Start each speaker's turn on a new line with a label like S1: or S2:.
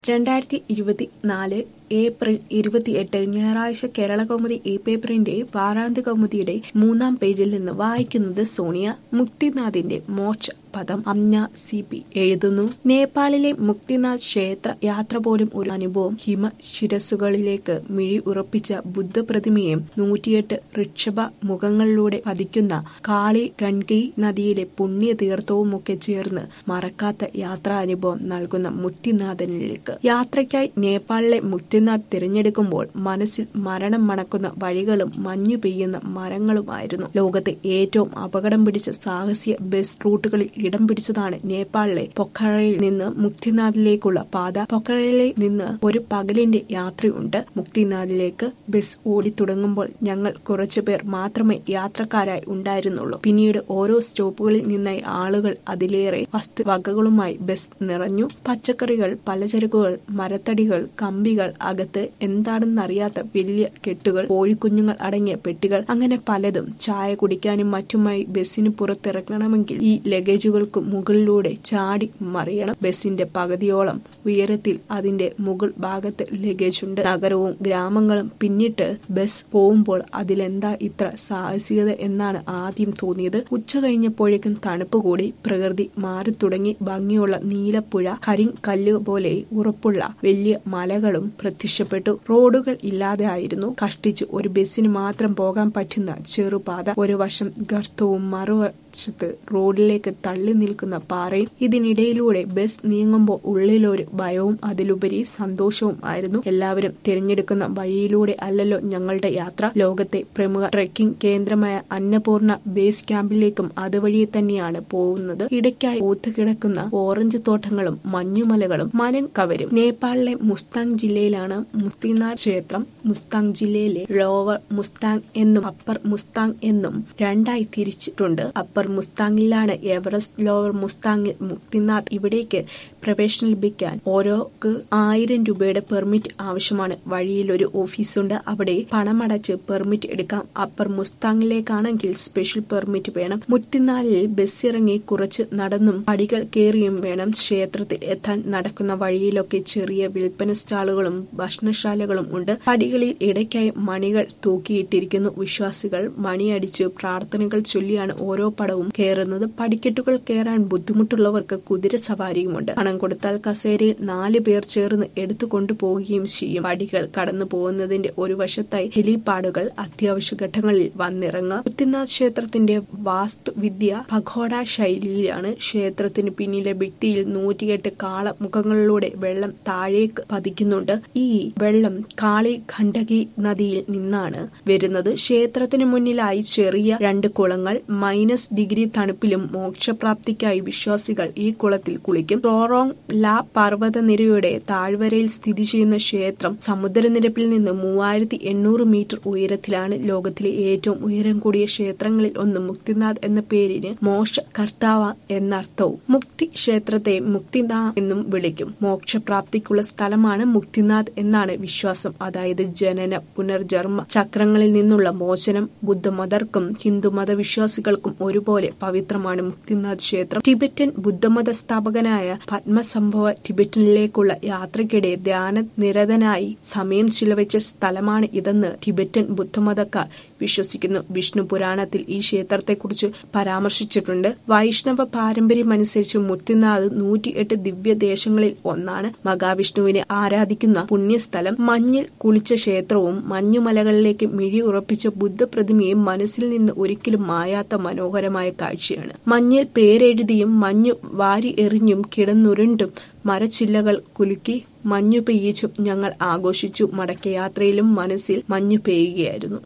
S1: രണ്ടായിരത്തി ഇരുപത്തിനാല് ഏപ്രിൽ ഇരുപത്തിയെട്ട് ഞായറാഴ്ച കേരളകൗമുദി ഈ പേപ്പറിന്റെ വാരാന്ത്യകൗമുദിയുടെ മൂന്നാം പേജിൽ നിന്ന് വായിക്കുന്നത് സോണിയ മുക്തിനാഥിന്റെ മോക്ഷ പദം അമ്ന സി പി എഴുതുന്നു നേപ്പാളിലെ മുക്തിനാഥ് ക്ഷേത്ര യാത്ര പോലും ഒരു അനുഭവം ഹിമ ശിരസുകളിലേക്ക് മിഴി ഉറപ്പിച്ച ബുദ്ധപ്രതിമയും നൂറ്റിയെട്ട് ഋഷഭ മുഖങ്ങളിലൂടെ പതിക്കുന്ന കാളി ഗൺഗി നദിയിലെ പുണ്യ തീർത്ഥവുമൊക്കെ ചേർന്ന് മറക്കാത്ത യാത്രാനുഭവം നൽകുന്ന മുക്തിനാഥനിലേക്ക് യാത്രയ്ക്കായി നേപ്പാളിലെ മുക്തിനാഥ് തിരഞ്ഞെടുക്കുമ്പോൾ മനസ്സിൽ മരണം മണക്കുന്ന വഴികളും മഞ്ഞു പെയ്യുന്ന മരങ്ങളുമായിരുന്നു ലോകത്തെ ഏറ്റവും അപകടം പിടിച്ച സാഹസ്യ ബസ് റൂട്ടുകളിൽ ഇടം പിടിച്ചതാണ് നേപ്പാളിലെ പൊഖറയിൽ നിന്ന് മുക്തിനാഥിലേക്കുള്ള പാത പൊഖറയിൽ നിന്ന് ഒരു പകലിന്റെ യാത്രയുണ്ട് മുക്തിനാഥിലേക്ക് ബസ് ഓടിത്തുടങ്ങുമ്പോൾ ഞങ്ങൾ കുറച്ചുപേർ മാത്രമേ യാത്രക്കാരായി ഉണ്ടായിരുന്നുള്ളൂ പിന്നീട് ഓരോ സ്റ്റോപ്പുകളിൽ നിന്നായി ആളുകൾ അതിലേറെ വസ്തുവകകളുമായി ബസ് നിറഞ്ഞു പച്ചക്കറികൾ പലചരക്കുകൾ മരത്തടികൾ കമ്പികൾ അകത്ത് എന്താണെന്നറിയാത്ത വലിയ കെട്ടുകൾ കോഴിക്കുഞ്ഞുങ്ങൾ അടങ്ങിയ പെട്ടികൾ അങ്ങനെ പലതും ചായ കുടിക്കാനും മറ്റുമായി ബസ്സിന് പുറത്തിറങ്ങണമെങ്കിൽ ഈ ലഗേജുകൾക്ക് മുകളിലൂടെ ചാടി മറിയണം ബസ്സിന്റെ പകുതിയോളം ഉയരത്തിൽ അതിന്റെ മുകൾ ഭാഗത്ത് ലഗേജ് ഉണ്ട് നഗരവും ഗ്രാമങ്ങളും പിന്നിട്ട് ബസ് പോകുമ്പോൾ അതിലെന്താ ഇത്ര സാഹസികത എന്നാണ് ആദ്യം തോന്നിയത് ഉച്ച കഴിഞ്ഞപ്പോഴേക്കും തണുപ്പ് കൂടി പ്രകൃതി മാറി തുടങ്ങി ഭംഗിയുള്ള നീലപ്പുഴ കരിങ്കല്ല് പോലെ ഉറപ്പുള്ള വലിയ മലകളും പ്രത്യക്ഷപ്പെട്ടു റോഡുകൾ ഇല്ലാതെ ആയിരുന്നു കഷ്ടിച്ച് ഒരു ബസ്സിന് മാത്രം പോകാൻ പറ്റുന്ന ചെറുപാത ഒരു വശം ഗർത്തവും മറുവശത്ത് റോഡിലേക്ക് തള്ളി നിൽക്കുന്ന പാറയും ഇതിനിടയിലൂടെ ബസ് നീങ്ങുമ്പോൾ ഉള്ളിലൊരു ഭയവും അതിലുപരി സന്തോഷവും ആയിരുന്നു എല്ലാവരും തിരഞ്ഞെടുക്കുന്ന വഴിയിലൂടെ അല്ലല്ലോ ഞങ്ങളുടെ യാത്ര ലോകത്തെ പ്രമുഖ ട്രെക്കിംഗ് കേന്ദ്രമായ അന്നപൂർണ ബേസ് ക്യാമ്പിലേക്കും അതുവഴി തന്നെയാണ് പോകുന്നത് ഇടയ്ക്കായി ഊത്തുകിടക്കുന്ന ഓറഞ്ച് തോട്ടങ്ങളും മഞ്ഞുമലകളും മനം കവരും നേപ്പാളിലെ മുസ്താങ് ജില്ലയിലാണ് മുസ്തിനാഥ് ക്ഷേത്രം മുസ്താങ് ജില്ലയിലെ ലോവർ മുസ്താങ് എന്നും അപ്പർ മുസ്താങ് എന്നും രണ്ടായി തിരിച്ചിട്ടുണ്ട് അപ്പർ മുസ്താങ്ങിലാണ് എവറസ്റ്റ് ലോവർ മുസ്താങ്ങിൽ മുക്തിനാഥ് ഇവിടേക്ക് പ്രവേശനം ലഭിക്കാൻ ഓരോക്ക് ആയിരം രൂപയുടെ പെർമിറ്റ് ആവശ്യമാണ് വഴിയിൽ ഒരു ഓഫീസുണ്ട് അവിടെ പണമടച്ച് പെർമിറ്റ് എടുക്കാം അപ്പർ മുസ്താങ്ങിലേക്കാണെങ്കിൽ സ്പെഷ്യൽ പെർമിറ്റ് വേണം മുത്തിനാലിൽ ബസ് ഇറങ്ങി കുറച്ച് നടന്നും പടികൾ കയറിയും വേണം ക്ഷേത്രത്തിൽ എത്താൻ നടക്കുന്ന വഴിയിലൊക്കെ ചെറിയ വിൽപ്പന സ്റ്റാളുകളും ഭക്ഷണശാലകളും ഉണ്ട് പടികളിൽ ഇടയ്ക്കായി മണികൾ തൂക്കിയിട്ടിരിക്കുന്നു വിശ്വാസികൾ മണിയടിച്ച് പ്രാർത്ഥനകൾ ചൊല്ലിയാണ് ഓരോ പടവും കയറുന്നത് പടിക്കെട്ടുകൾ കയറാൻ ബുദ്ധിമുട്ടുള്ളവർക്ക് കുതിര സവാരിയുമുണ്ട് പണം കൊടുത്താൽ കസേരയിൽ നാല് പേർ ചേർന്ന് എടുത്തു കൊണ്ടുപോവുകയും ചെയ്യും പടികൾ കടന്നു പോകുന്നതിന്റെ ഒരു വശത്തായി ഹെലിപാഡുകൾ അത്യാവശ്യ ഘട്ടങ്ങളിൽ വന്നിറങ്ങുക മുത്തിനാഥ് ക്ഷേത്രത്തിന്റെ വാസ്തുവിദ്യ പഘോഡ ശൈലിയിലാണ് ക്ഷേത്രത്തിന് പിന്നിലെ ഭിത്തിയിൽ നൂറ്റിയെട്ട് കാള മുഖങ്ങളിലൂടെ വെള്ളം താഴേക്ക് പതിക്കുന്നുണ്ട് ഈ വെള്ളം കാളി ഖണ്ഡകി നദിയിൽ നിന്നാണ് വരുന്നത് ക്ഷേത്രത്തിന് മുന്നിലായി ചെറിയ രണ്ട് കുളങ്ങൾ മൈനസ് ഡിഗ്രി തണുപ്പിലും മോക്ഷപ്രാപ്തിക്കായി വിശ്വാസികൾ ഈ കുളത്തിൽ കുളിക്കും റോറോങ് ലാ പർവ്വതനിരയുടെ താഴ്വരയിൽ സ്ഥിതി ചെയ്യുന്ന ക്ഷേത്രം സമുദ്രനിരപ്പിൽ നിന്ന് മൂവായിരത്തി എണ്ണൂറ് മീറ്റർ ഉയരത്തിലാണ് ലോകത്തിലെ ഏറ്റവും ഉയരം കൂടിയ ക്ഷേത്രങ്ങളിൽ ഒന്ന് മുക്തിനാഥ് എന്ന പേരിന് മോക്ഷ കർത്താവ എന്നർത്ഥവും മുക്തി ക്ഷേത്രത്തെ മുക്തിനാഥ് എന്നും വിളിക്കും മോക്ഷപ്രാപ്തിക്കുള്ള സ്ഥലമാണ് മുക്തിനാഥ് എന്നാണ് വിശ്വാസം അതായത് ജനന പുനർജന്മ ചക്രങ്ങളിൽ നിന്നുള്ള മോചനം ബുദ്ധമതർക്കും ഹിന്ദുമത വിശ്വാസികൾക്കും ഒരുപോലെ പവിത്രമാണ് മുക്തിനാഥ് ക്ഷേത്രം ടിബറ്റൻ ബുദ്ധമത സ്ഥാപകനായ പത്മസംഭവ ടിബറ്റനിലേക്കുള്ള യാത്രയ്ക്കിടെ ധ്യാന നിരതനായി സമയം ചിലവച്ച സ്ഥലമാണ് ഇതെന്ന് ടിബറ്റൻ ബുദ്ധമതക്കാർ വിശ്വസിക്കുന്നു വിഷ്ണു പുരാണത്തിൽ ഈ ക്ഷേത്രത്തെക്കുറിച്ച് പരാമർശിച്ചിട്ടുണ്ട് വൈഷ്ണവ പാരമ്പര്യമനുസരിച്ച് മുത്തിനാഥ് നൂറ്റിയെട്ട് ദിവ്യദേശങ്ങളിൽ ഒന്നാണ് മഹാവിഷ്ണുവിനെ ആരാധിക്കുന്ന പുണ്യസ്ഥലം മഞ്ഞിൽ കുളിച്ച ക്ഷേത്രവും മഞ്ഞുമലകളിലേക്ക് മിഴി ഉറപ്പിച്ച ബുദ്ധപ്രതിമയും മനസ്സിൽ നിന്ന് ഒരിക്കലും മായാത്ത മനോഹരമായ കാഴ്ചയാണ് മഞ്ഞിൽ പേരെഴുതിയും മഞ്ഞു വാരി എറിഞ്ഞും കിടന്നുരുണ്ടും മരച്ചില്ലകൾ കുലുക്കി മഞ്ഞു പെയ്യിച്ചും ഞങ്ങൾ ആഘോഷിച്ചു മടക്കയാത്രയിലും മനസ്സിൽ മഞ്ഞു പെയ്യുകയായിരുന്നു